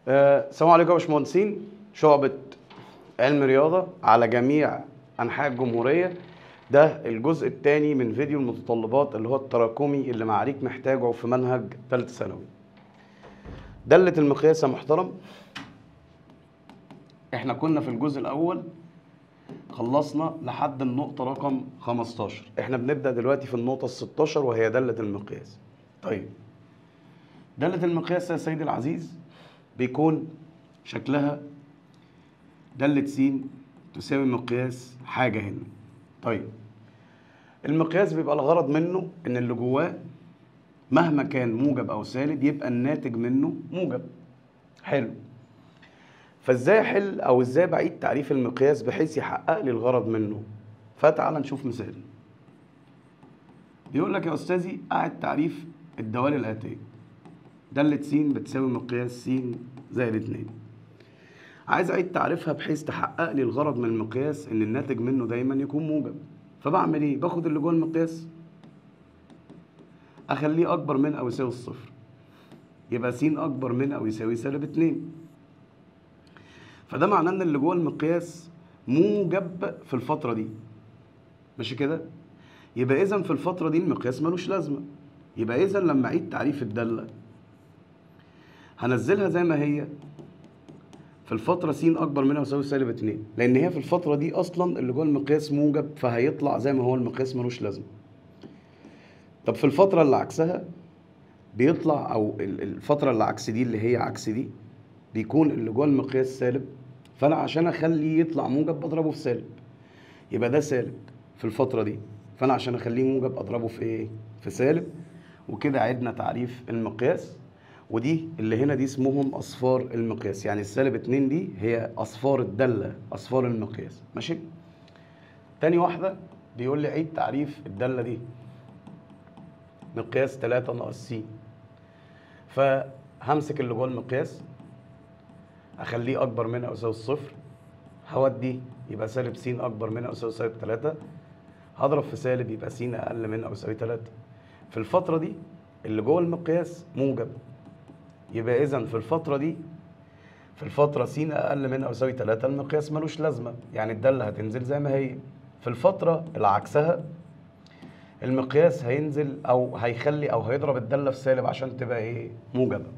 آه، السلام عليكم يا باشمهندسين شعبة علم رياضة على جميع أنحاء الجمهورية ده الجزء الثاني من فيديو المتطلبات اللي هو التراكمي اللي معاليك محتاجه في منهج ثالث ثانوي دالة المقياس يا محترم احنا كنا في الجزء الأول خلصنا لحد النقطة رقم 15 احنا بنبدأ دلوقتي في النقطة ال 16 وهي دالة المقياس طيب دالة المقياس يا سيدي العزيز بيكون شكلها دالة س تساوي مقياس حاجة هنا طيب المقياس بيبقى الغرض منه ان اللي جواه مهما كان موجب او سالب يبقى الناتج منه موجب حلو فازاي احل او ازاي بعيد تعريف المقياس بحيث يحقق لي الغرض منه فتعال نشوف مثال بيقول لك يا استاذي قاعد تعريف الدوال الاتيه دالة س بتساوي مقياس س زائد 2 عايز اعيد تعريفها بحيث تحقق لي الغرض من المقياس ان الناتج منه دايما يكون موجب فبعمل ايه باخد اللي جوه المقياس اخليه اكبر من او يساوي الصفر يبقى س اكبر من او يساوي سالب 2 فده معناه ان اللي جوه المقياس موجب في الفتره دي ماشي كده يبقى اذا في الفتره دي المقياس ملوش لازمه يبقى اذا لما اعيد تعريف الداله هنزلها زي ما هي في الفترة س أكبر منها يساوي سالب 2 لأن هي في الفترة دي أصلا اللي جوه المقياس موجب فهيطلع زي ما هو المقياس ملوش لازمة. طب في الفترة اللي عكسها بيطلع أو ال- الفترة اللي عكس دي اللي هي عكس دي بيكون اللي جوه المقياس سالب فأنا عشان أخليه يطلع موجب بضربه في سالب. يبقى ده سالب في الفترة دي فأنا عشان أخليه موجب أضربه في إيه؟ في سالب وكده عدنا تعريف المقياس ودي اللي هنا دي اسمهم اصفار المقياس يعني السالب 2 دي هي اصفار الداله اصفار المقياس ماشي تاني واحده بيقول لي عيد تعريف الداله دي مقياس 3 ناقص س فهمسك اللي جوه المقياس اخليه اكبر من او يساوي الصفر هودي يبقى سالب س اكبر من او يساوي سالب 3 هضرب في سالب يبقى س اقل من او يساوي 3 في الفتره دي اللي جوه المقياس موجب يبقى اذا في الفتره دي في الفتره س اقل من او يساوي 3 المقياس ملوش لازمه يعني الداله هتنزل زي ما هي في الفتره اللي عكسها المقياس هينزل او هيخلي او هيضرب الداله في سالب عشان تبقى ايه موجبه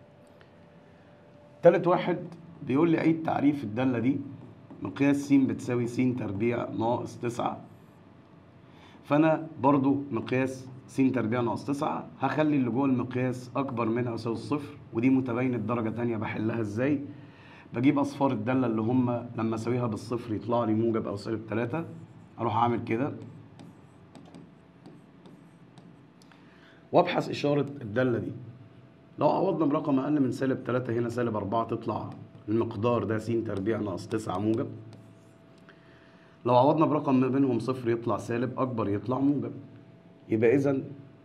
تالت واحد بيقول لي عيد تعريف الداله دي مقياس س بتساوي س تربيع ناقص 9 فانا برضو مقياس س تربيع ناقص 9 هخلي اللي جوه المقياس اكبر من او يساوي الصفر ودي متباينه درجه تانية بحلها ازاي بجيب اصفار الداله اللي هم لما اساويها بالصفر يطلع لي موجب او سالب 3 اروح اعمل كده وابحث اشاره الداله دي لو عوضنا برقم اقل من سالب 3 هنا سالب 4 تطلع المقدار ده س تربيع ناقص 9 موجب لو عوضنا برقم ما بينهم صفر يطلع سالب اكبر يطلع موجب يبقى اذا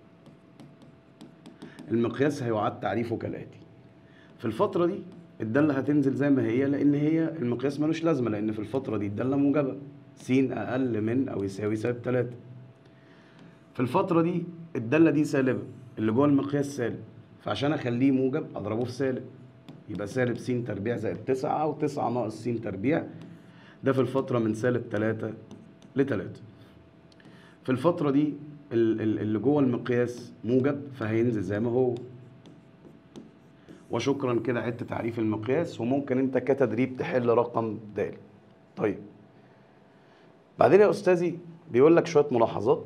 المقياس هيعاد تعريفه كالاتي في الفتره دي الداله هتنزل زي ما هي لان هي المقياس ملوش لازمه لان في الفتره دي الداله موجبه س اقل من او يساوي سالب 3 في الفتره دي الداله دي سالبه اللي جوه المقياس سالب فعشان اخليه موجب اضربه في سالب يبقى سالب س تربيع زائد 9 او 9 ناقص س تربيع ده في الفتره من سالب 3 ل 3 في الفتره دي ال- ال- اللي جوه المقياس موجب فهينزل زي ما هو وشكرا كده عدت تعريف المقياس وممكن انت كتدريب تحل رقم د طيب بعدين يا استاذي بيقول لك شويه ملاحظات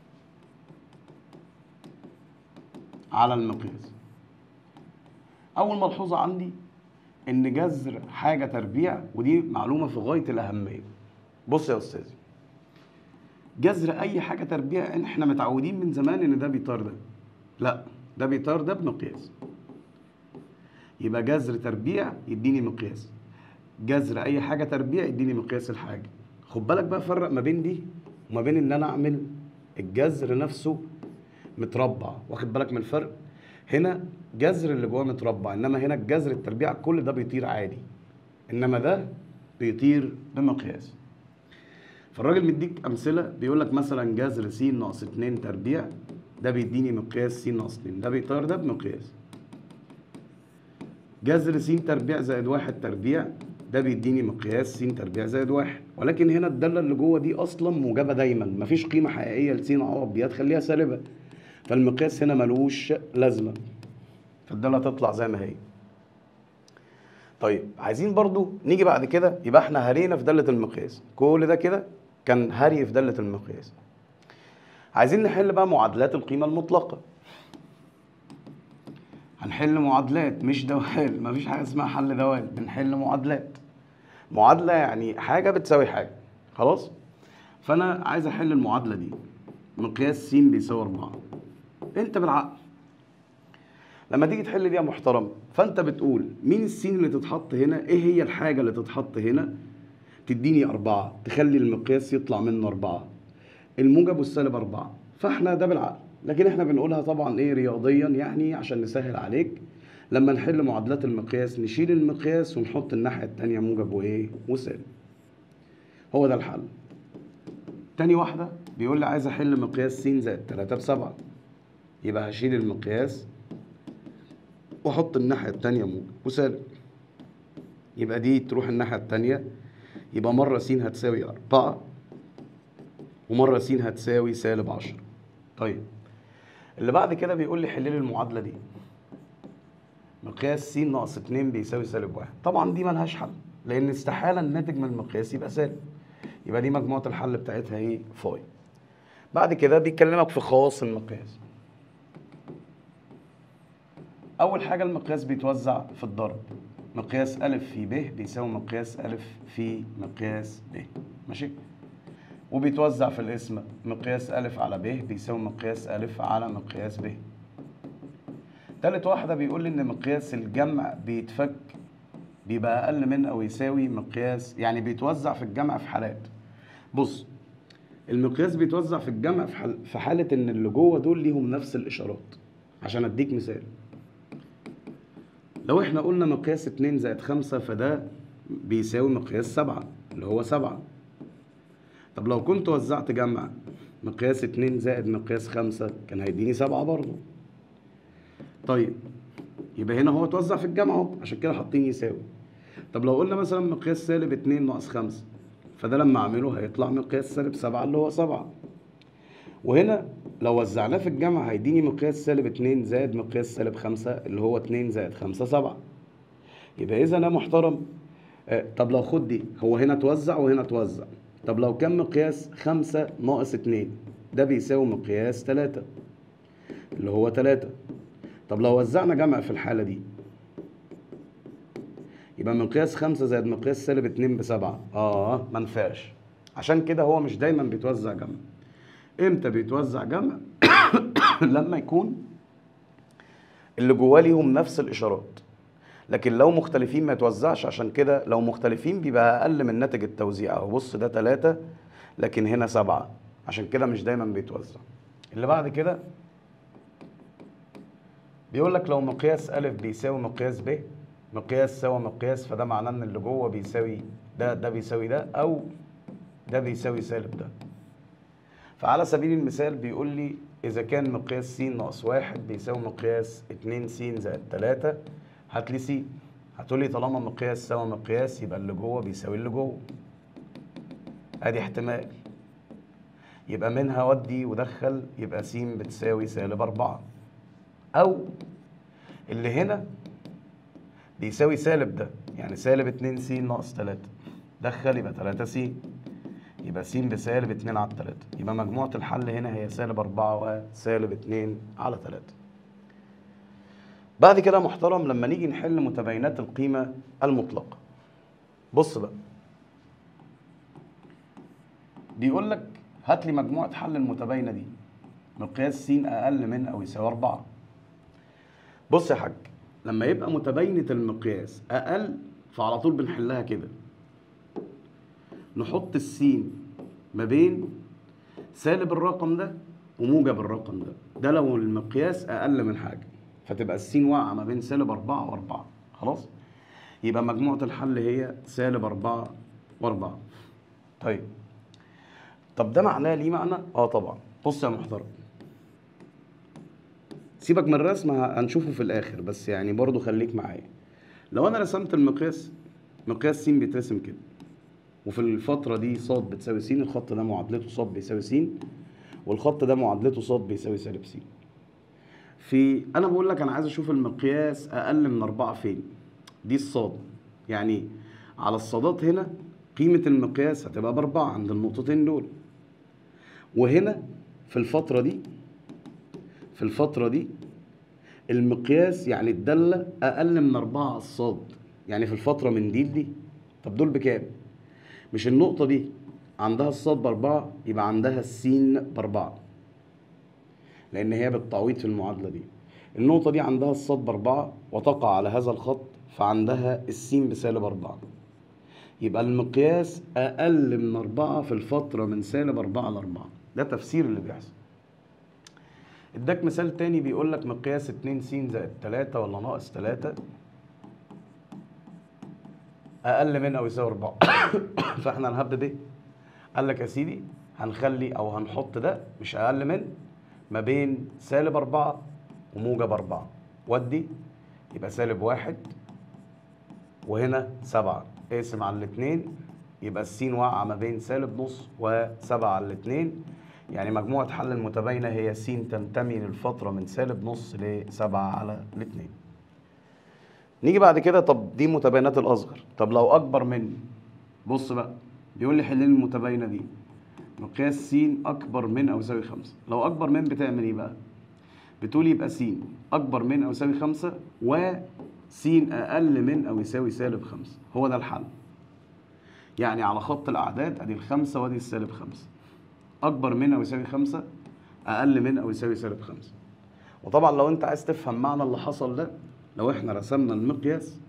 على المقياس اول ملحوظه عندي ان جذر حاجه تربيع ودي معلومه في غايه الاهميه بص يا استاذي جذر اي حاجه تربيع احنا متعودين من زمان ان ده بيطار ده لا ده بيطار ده بمقياس يبقى جذر تربيع يديني مقياس جذر اي حاجه تربيع يديني مقياس الحاجه خد بالك بقى فرق ما بين دي وما بين ان انا اعمل الجذر نفسه متربع واخد بالك من الفرق هنا جذر اللي جواه متربع انما هنا الجذر التربيع كل ده بيطير عادي انما ده بيطير بمقياس فالراجل مديك امثله بيقول لك مثلا جذر س ناقص 2 تربيع ده بيديني مقياس س ناقص 2 ده بيطير ده بمقياس جذر س تربيع زائد واحد تربيع ده بيديني مقياس س تربيع زائد واحد ولكن هنا الداله اللي جوه دي اصلا موجبه دايما مفيش قيمه حقيقيه لس عوض بيها تخليها سالبه فالمقياس هنا ملوش لازمه فالداله تطلع زي ما هي طيب عايزين برضو نيجي بعد كده يبقى احنا هرينا في داله المقياس كل ده كده كان هري في داله المقياس عايزين نحل بقى معادلات القيمه المطلقه هنحل معادلات مش دوال مفيش حاجه اسمها حل دوال بنحل معادلات معادله يعني حاجه بتساوي حاجه خلاص فانا عايز احل المعادله دي مقياس س بيساوي 4 انت بالعقل لما تيجي تحل دي يا محترم فانت بتقول مين السين اللي تتحط هنا ايه هي الحاجه اللي تتحط هنا تديني أربعة تخلي المقياس يطلع منه أربعة الموجب والسالب أربعة فاحنا ده بالعقل لكن احنا بنقولها طبعا ايه رياضيا يعني عشان نسهل عليك لما نحل معادلات المقياس نشيل المقياس ونحط الناحية التانية موجب وايه وسالب هو ده الحل تاني واحدة بيقول لي عايز احل مقياس س زائد 3 بسبعة يبقى هشيل المقياس واحط الناحية التانية موجب وسالب يبقى دي تروح الناحية التانية يبقى مرة س هتساوي أربعة ومرة س هتساوي سالب عشرة طيب اللي بعد كده بيقول لي حل لي المعادلة دي مقياس س ناقص 2 بيساوي سالب واحد طبعا دي ملهاش حل لأن استحالة الناتج من المقياس يبقى سالب يبقى دي مجموعة الحل بتاعتها ايه فاي بعد كده بيكلمك في خواص المقياس أول حاجة المقياس بيتوزع في الضرب مقياس أ في ب بيساوي مقياس أ في مقياس ب ماشي وبيتوزع في الاسم مقياس أ على ب بيساوي مقياس أ على مقياس ب تالت واحدة بيقول لي إن مقياس الجمع بيتفك بيبقى أقل من أو يساوي مقياس يعني بيتوزع في الجمع في حالات بص المقياس بيتوزع في الجمع في, حال في حالة إن اللي جوه دول ليهم نفس الإشارات عشان أديك مثال لو احنا قلنا مقياس 2 زائد 5 فده بيساوي مقياس 7 اللي هو 7 طب لو كنت وزعت جمع مقياس 2 زائد مقياس 5 كان هيديني 7 برضه طيب يبقى هنا هو اتوزع في الجمع اهو عشان كده حاطين يساوي طب لو قلنا مثلا مقياس سالب 2 ناقص 5 فده لما اعمله هيطلع مقياس سالب 7 اللي هو 7 وهنا لو وزعناه في الجمع هيديني مقياس سالب 2 زائد مقياس سالب 5 اللي هو 2 زائد 5 7 يبقى اذا انا محترم آه طب لو خد دي هو هنا توزع وهنا توزع طب لو كان مقياس 5 ناقص 2 ده بيساوي مقياس 3 اللي هو 3 طب لو وزعنا جمع في الحالة دي يبقى مقياس 5 زائد مقياس سالب 2 بسبعة اه ما نفعش عشان كده هو مش دايما بيتوزع جمع امتى بيتوزع جمع لما يكون اللي جواه ليهم نفس الاشارات لكن لو مختلفين ما يتوزعش عشان كده لو مختلفين بيبقى اقل من ناتج التوزيع اهو بص ده 3 لكن هنا 7 عشان كده مش دايما بيتوزع اللي بعد كده بيقول لك لو مقياس أ بيساوي مقياس ب مقياس سوى مقياس فده معناه ان اللي جوه بيساوي ده ده بيساوي ده او ده بيساوي سالب ده فعلى سبيل المثال بيقول لي إذا كان مقياس س ناقص واحد بيساوي مقياس اتنين س زائد تلاتة هات لي س هتقول لي طالما مقياس سوى مقياس يبقى اللي جوه بيساوي اللي جوه ادي احتمال يبقى منها ودي ودخل يبقى س بتساوي سالب أربعة أو اللي هنا بيساوي سالب ده يعني سالب اتنين س ناقص تلاتة دخل يبقى تلاتة س يبقى س بسالب 2 على 3 يبقى مجموعة الحل هنا هي سالب 4 وسالب 2 على 3 بعد كده محترم لما نيجي نحل متباينات القيمة المطلقة بص بقى بيقول لك هات لي مجموعة حل المتباينة دي مقياس س أقل من أو يساوي 4 بص يا حاج لما يبقى متباينة المقياس أقل فعلى طول بنحلها كده نحط السين ما بين سالب الرقم ده وموجب الرقم ده ده لو المقياس أقل من حاجة فتبقى السين واقعة ما بين سالب أربعة وأربعة خلاص يبقى مجموعة الحل هي سالب أربعة وأربعة طيب طب ده معناه ليه معنى؟ اه طبعا بص يا محترم سيبك من الرسم هنشوفه في الآخر بس يعني برضو خليك معايا لو انا رسمت المقياس مقياس س بيترسم كده وفي الفترة دي ص بتساوي س الخط ده معادلته ص بيساوي س والخط ده معادلته ص بيساوي سالب س في انا بقول لك انا عايز اشوف المقياس اقل من أربعة فين دي الصاد يعني على الصادات هنا قيمة المقياس هتبقى بأربعة عند النقطتين دول وهنا في الفترة دي في الفترة دي المقياس يعني الدالة أقل من أربعة على الصاد يعني في الفترة من دي لدي طب دول بكام؟ مش النقطة دي عندها الصاد بأربعة يبقى عندها السين بأربعة لأن هي بالتعويض في المعادلة دي النقطة دي عندها الصاد بأربعة وتقع على هذا الخط فعندها السين بسالب أربعة يبقى المقياس أقل من أربعة في الفترة من سالب أربعة لأربعة ده تفسير اللي بيحصل اداك مثال تاني بيقول لك مقياس 2 س زائد 3 ولا ناقص 3 اقل من او يساوي 4 فاحنا هنهبد ايه قال لك يا سيدي هنخلي او هنحط ده مش اقل من ما بين سالب 4 وموجب 4 ودي يبقى سالب واحد وهنا سبعة اقسم على الاتنين يبقى السين واقعة ما بين سالب نص وسبعة على الاتنين يعني مجموعة حل المتباينة هي س تنتمي للفترة من سالب نص لسبعة على الاتنين نيجي بعد كده طب دي متباينات الأصغر طب لو أكبر من بص بقى بيقول لي حل لي المتباينة دي مقياس س أكبر من أو يساوي خمسة لو أكبر من بتعمل إيه بقى؟ بتقول يبقى س أكبر من أو يساوي خمسة و س أقل من أو يساوي سالب خمسة هو ده الحل يعني على خط الأعداد أدي الخمسة وأدي السالب خمسة أكبر من أو يساوي خمسة أقل من أو يساوي سالب خمسة وطبعا لو أنت عايز تفهم معنى اللي حصل ده لو إحنا رسمنا المقياس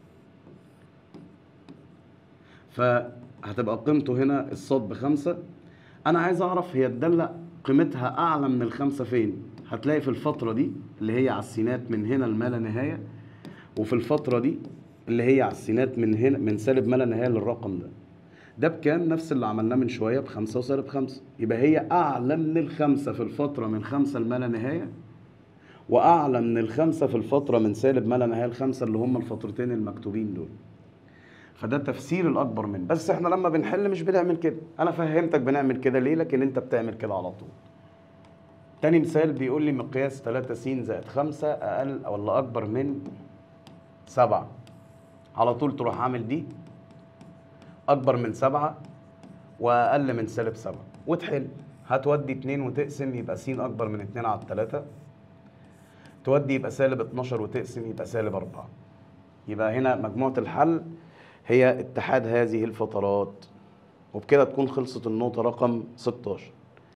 فهتبقى قيمته هنا الصاد بخمسة أنا عايز أعرف هي الدالة قيمتها أعلى من الخمسة فين هتلاقي في الفترة دي اللي هي على السينات من هنا لما لا نهاية وفي الفترة دي اللي هي على السينات من هنا من سالب ما لا نهاية للرقم ده ده بكام نفس اللي عملناه من شوية بخمسة وسالب خمسة يبقى هي أعلى من الخمسة في الفترة من خمسة لما لا نهاية وأعلى من الخمسة في الفترة من سالب ما لا نهاية لخمسة اللي هم الفترتين المكتوبين دول فده تفسير الأكبر من بس احنا لما بنحل مش بنعمل كده أنا فهمتك بنعمل كده ليه لكن أنت بتعمل كده على طول تاني مثال بيقول لي مقياس 3 س زائد 5 أقل ولا أكبر من 7 على طول تروح عامل دي أكبر من 7 وأقل من سالب 7 وتحل هتودي 2 وتقسم يبقى س أكبر من 2 على 3 تودي يبقى سالب 12 وتقسم يبقى سالب 4 يبقى هنا مجموعة الحل هي اتحاد هذه الفترات وبكده تكون خلصت النقطة رقم 16